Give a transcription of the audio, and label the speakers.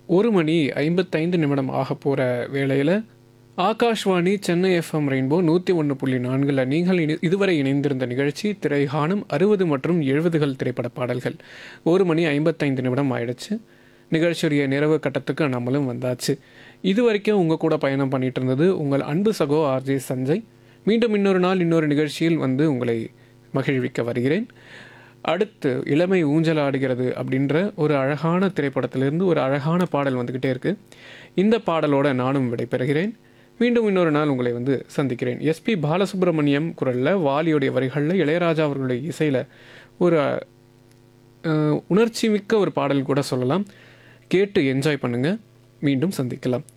Speaker 1: ஒரு மணி ஐம்பத்தைந்து நிமிடம் ஆக போகிற வேளையில் ஆகாஷ்வாணி சென்னை எஃப்எம் ரெயின்போ நூற்றி ஒன்று புள்ளி நான்கில் நீங்கள் இனி இதுவரை இணைந்திருந்த நிகழ்ச்சி திரைகாணும் அறுபது மற்றும் எழுபதுகள் திரைப்பட பாடல்கள் ஒரு மணி ஐம்பத்தைந்து நிமிடம் ஆயிடுச்சு நிகழ்ச்சியுடைய நிறைவு கட்டத்துக்கு நம்மளும் வந்தாச்சு இது வரைக்கும் உங்கள் கூட பயணம் பண்ணிட்டு இருந்தது உங்கள் அன்பு சகோ ஆர்ஜே சஞ்சய் மீண்டும் இன்னொரு நாள் இன்னொரு நிகழ்ச்சியில் வந்து உங்களை மகிழ்விக்க வருகிறேன் அடுத்து இளமை ஊஞ்சலாடுகிறது அப்படின்ற ஒரு அழகான திரைப்படத்திலிருந்து ஒரு அழகான பாடல் வந்துக்கிட்டே இருக்கு இந்த பாடலோட நானும் விடைபெறுகிறேன் மீண்டும் இன்னொரு நாள் உங்களை வந்து சந்திக்கிறேன் எஸ்பி பாலசுப்ரமணியம் குரலில் வாலியுடைய வரிகளில் இளையராஜா அவர்களுடைய இசையில் ஒரு அஹ், உணர்ச்சி மிக்க ஒரு பாடல் கூட சொல்லலாம் கேட்டு என்ஜாய் பண்ணுங்கள் மீண்டும் சந்திக்கலாம்